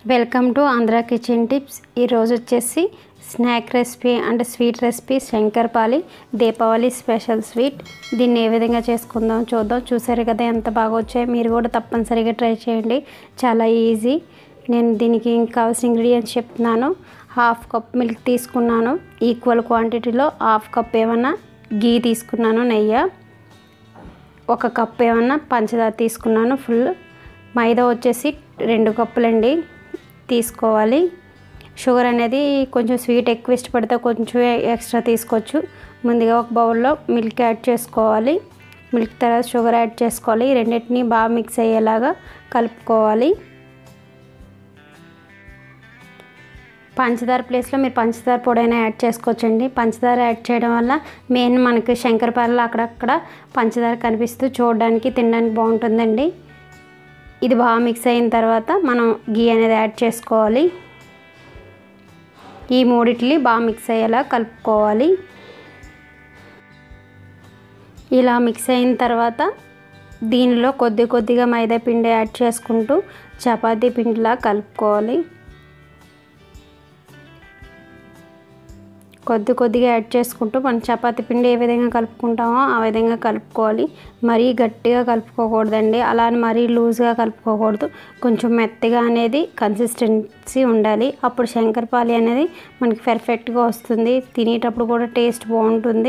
welcome to Andhra kitchen tips ఈరోజు వచ్చేసి snack recipe అంటే sweet recipe shankarpali Deepavali special sweet దీన్ని ఏ విధంగా చేసుకుందాం చూద్దాం చూసారు కదా ఎంత బాగా వచ్చాయి మీరు కూడా తప్పనిసరిగా ట్రై చేయండి చాలా ఈజీ నేను దీనికి కావాల్సిన ఇంగ్రీడియంట్స్ చెప్తున్నాను హాఫ్ కప్ మిల్క్ తీసుకున్నాను ఈక్వల్ క్వాంటిటీలో హాఫ్ కప్ ఏమన్నా గీ తీసుకున్నాను నెయ్యి ఒక కప్ ఏమన్నా పంచదార తీసుకున్నాను ఫుల్ మైదా వచ్చేసి రెండు కప్పులండి తీసుకోవాలి షుగర్ అనేది కొంచెం స్వీట్ ఎక్కువ ఇష్టపడితే కొంచెం ఎక్స్ట్రా తీసుకోవచ్చు ముందుగా ఒక బౌల్లో మిల్క్ యాడ్ చేసుకోవాలి మిల్క్ తర్వాత షుగర్ యాడ్ చేసుకోవాలి ఈ రెండింటిని బాగా మిక్స్ అయ్యేలాగా కలుపుకోవాలి పంచదార ప్లేస్లో మీరు పంచదార పొడైనా యాడ్ చేసుకోవచ్చండి పంచదార యాడ్ చేయడం వల్ల మెయిన్ మనకి శంకరపాలలో అక్కడక్కడ పంచదార కనిపిస్తూ చూడడానికి తినడానికి బాగుంటుందండి ఇది బాగా మిక్స్ అయిన తర్వాత మనం గీ అనేది యాడ్ చేసుకోవాలి ఈ మూడిటిని బాగా మిక్స్ అయ్యేలా కలుపుకోవాలి ఇలా మిక్స్ అయిన తర్వాత దీనిలో కొద్ది కొద్దిగా మైదా పిండి యాడ్ చేసుకుంటూ చపాతీ పిండిలా కలుపుకోవాలి కొద్ది కొద్దిగా యాడ్ చేసుకుంటూ మనం చపాతి పిండి ఏ విధంగా కలుపుకుంటామో ఆ విధంగా కలుపుకోవాలి మరీ గట్టిగా కలుపుకోకూడదండి అలా అని మరీ లూజ్గా కలుపుకోకూడదు కొంచెం మెత్తగా అనేది కన్సిస్టెన్సీ ఉండాలి అప్పుడు శంకరపాలి అనేది మనకి పర్ఫెక్ట్గా వస్తుంది తినేటప్పుడు కూడా టేస్ట్ బాగుంటుంది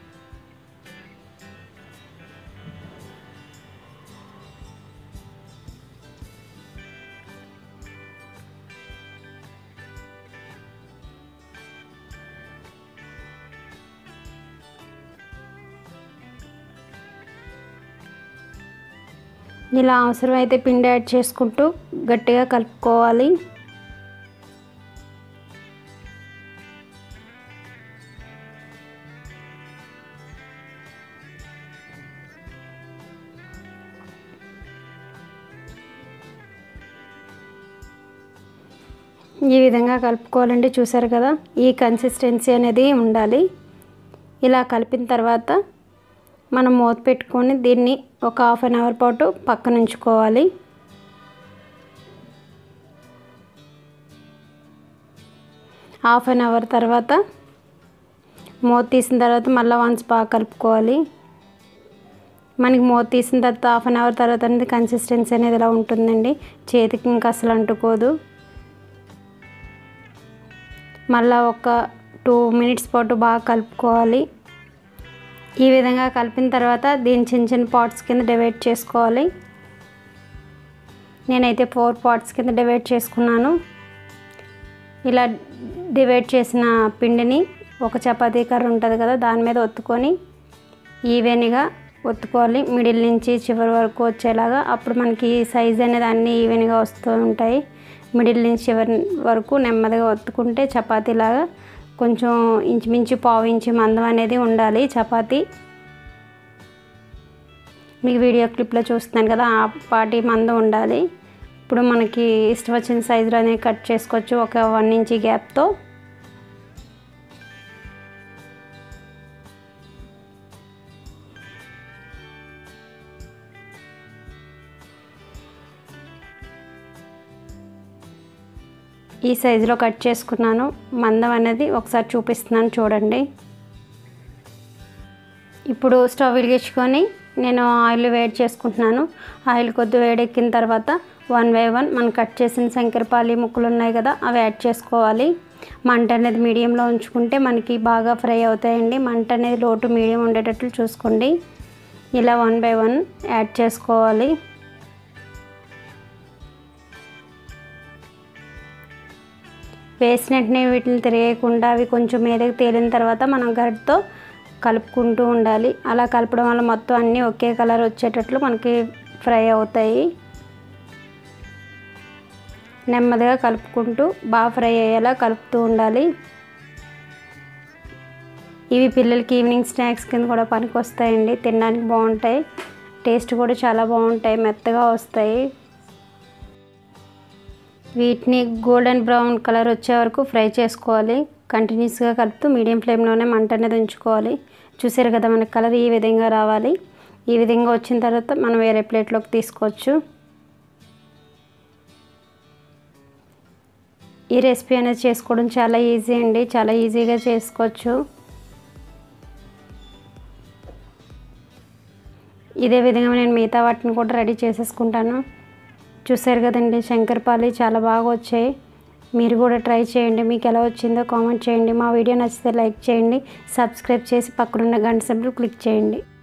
ఇలా అవసరమైతే పిండి యాడ్ చేసుకుంటూ గట్టిగా కలుపుకోవాలి ఈ విధంగా కలుపుకోవాలండి చూసారు కదా ఈ కన్సిస్టెన్సీ అనేది ఉండాలి ఇలా కలిపిన తర్వాత మనం మూత పెట్టుకొని దీన్ని ఒక హాఫ్ అన్ అవర్ పాటు పక్కన ఉంచుకోవాలి హాఫ్ అన్ అవర్ తర్వాత మూత తీసిన తర్వాత మళ్ళీ వన్స్ బాగా కలుపుకోవాలి మనకి మూత తీసిన తర్వాత హాఫ్ అన్ అవర్ తర్వాత అనేది కన్సిస్టెన్సీ అనేది ఇలా ఉంటుందండి చేతికి ఇంకా అసలు అంటుకోదు మళ్ళీ ఒక టూ మినిట్స్ పాటు బాగా కలుపుకోవాలి ఈ విధంగా కలిపిన తర్వాత దీన్ని చిన్న చిన్న పాట్స్ కింద డివైడ్ చేసుకోవాలి నేనైతే ఫోర్ పాట్స్ కింద డివైడ్ చేసుకున్నాను ఇలా డివైడ్ చేసిన పిండిని ఒక చపాతీ కర్ర ఉంటుంది కదా దాని మీద ఒత్తుకొని ఈవెన్గా ఒత్తుకోవాలి మిడిల్ నుంచి చివరి వరకు వచ్చేలాగా అప్పుడు మనకి సైజ్ అనేది అన్నీ ఈవెన్గా వస్తూ ఉంటాయి మిడిల్ నుంచి చివరి వరకు నెమ్మదిగా ఒత్తుకుంటే చపాతీలాగా కొంచెం ఇంచుమించు పావు ఇంచు మందం అనేది ఉండాలి చపాతీ మీకు వీడియో క్లిప్లో చూస్తున్నాను కదా ఆ పాటి మందం ఉండాలి ఇప్పుడు మనకి ఇష్టం వచ్చిన సైజులో అనేది కట్ చేసుకోవచ్చు ఒక వన్ ఇంచ్ గ్యాప్తో ఈ సైజులో కట్ చేసుకున్నాను మందం అనేది ఒకసారి చూపిస్తున్నాను చూడండి ఇప్పుడు స్టవ్ వెలిగించుకొని నేను ఆయిల్ వేడి చేసుకుంటున్నాను ఆయిల్ కొద్ది వేడెక్కిన తర్వాత వన్ బై వన్ మనం కట్ చేసిన శంకరపాలి ముక్కలు ఉన్నాయి కదా అవి యాడ్ చేసుకోవాలి మంట అనేది మీడియంలో ఉంచుకుంటే మనకి బాగా ఫ్రై అవుతాయండి మంట అనేది లోటు మీడియం ఉండేటట్లు చూసుకోండి ఇలా వన్ బై వన్ యాడ్ చేసుకోవాలి వేసిన వెంటనే వీటిని తిరగకుండా అవి కొంచెం మీదకి తేలిన తర్వాత మనం గరిటతో కలుపుకుంటూ ఉండాలి అలా కలపడం వల్ల మొత్తం అన్నీ ఒకే కలర్ వచ్చేటట్లు మనకి ఫ్రై అవుతాయి నెమ్మదిగా కలుపుకుంటూ బాగా ఫ్రై అయ్యేలా కలుపుతూ ఉండాలి ఇవి పిల్లలకి ఈవినింగ్ స్నాక్స్ కింద కూడా పనికి వస్తాయండి తినడానికి బాగుంటాయి టేస్ట్ కూడా చాలా బాగుంటాయి మెత్తగా వస్తాయి వీటిని గోల్డెన్ బ్రౌన్ కలర్ వచ్చే వరకు ఫ్రై చేసుకోవాలి కంటిన్యూస్గా కలుపుతూ మీడియం ఫ్లేమ్లోనే మంట అనేది ఉంచుకోవాలి చూసారు కదా మనకి కలర్ ఈ విధంగా రావాలి ఈ విధంగా వచ్చిన తర్వాత మనం వేరే ప్లేట్లోకి తీసుకోవచ్చు ఈ రెసిపీ అనేది చేసుకోవడం చాలా ఈజీ అండి చాలా ఈజీగా చేసుకోవచ్చు ఇదే విధంగా నేను మిగతా వాటిని కూడా రెడీ చేసేసుకుంటాను చూసారు కదండి శంకరపాలి చాలా బాగా వచ్చాయి మీరు కూడా ట్రై చేయండి మీకు ఎలా వచ్చిందో కామెంట్ చేయండి మా వీడియో నచ్చితే లైక్ చేయండి సబ్స్క్రైబ్ చేసి పక్కనున్న గంట సభ్యులు క్లిక్ చేయండి